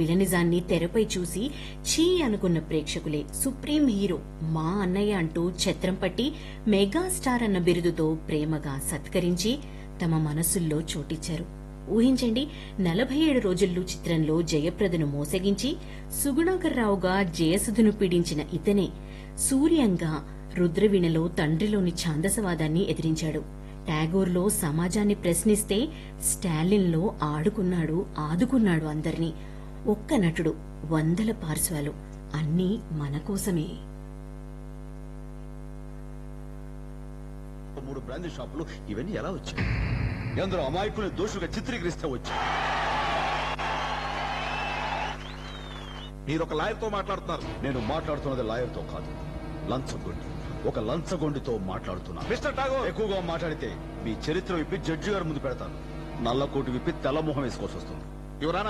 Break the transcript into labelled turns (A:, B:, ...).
A: విలనిజాన్ని తెరపై చూసి చీ అనుకున్న ప్రేక్షకులే సుప్రీం హీరో మా అన్నయ్య అంటూ ఛత్రం పట్టి మెగాస్టార్ అన్న బిరుదుతో ప్రేమగా సత్కరించి తమ మనసుల్లో చోటిచ్చారు ఊహించండి నలభై ఏడు రోజుల్లో చిత్రంలో జయప్రదను మోసగించి సుగుణాకర్రావుగా జయసుధను పీడించిన ఇతనే సూర్యంగా రుద్రవీణలో తండ్రిలోని ఛాందసవాదాన్ని ఎదిరించాడు టాగోర్లో సమాజాన్ని ప్రశ్నిస్తే స్టాలిన్లో ఆడుకున్నాడు ఆదుకున్నాడు అందర్నీ ఒక్క నటుడు వందల పార్శ్వాలు అన్నీ మన కోసమే
B: మూడు బ్రాందీ షాపులు ఇవన్నీ ఎలా వచ్చాయి ఎందరో అమాయకుల్ని దోషులుగా చిత్రీకరిస్తే వచ్చాయి
C: మీరు ఒక లాయర్ తో మాట్లాడుతున్నారు
B: నేను మాట్లాడుతున్నది లాయర్తో కాదు లంచగొండి ఒక లంచగొండితో మాట్లాడుతున్నా
C: మిస్టర్ ఠాగూర్
B: ఎక్కువగా మాట్లాడితే మీ చరిత్ర విప్పి జడ్జి గారి ముందు పెడతాను నల్ల కోటు విప్పి తెల్ల మొహం వేసుకోవాల్సి వస్తుంది
C: యువరానా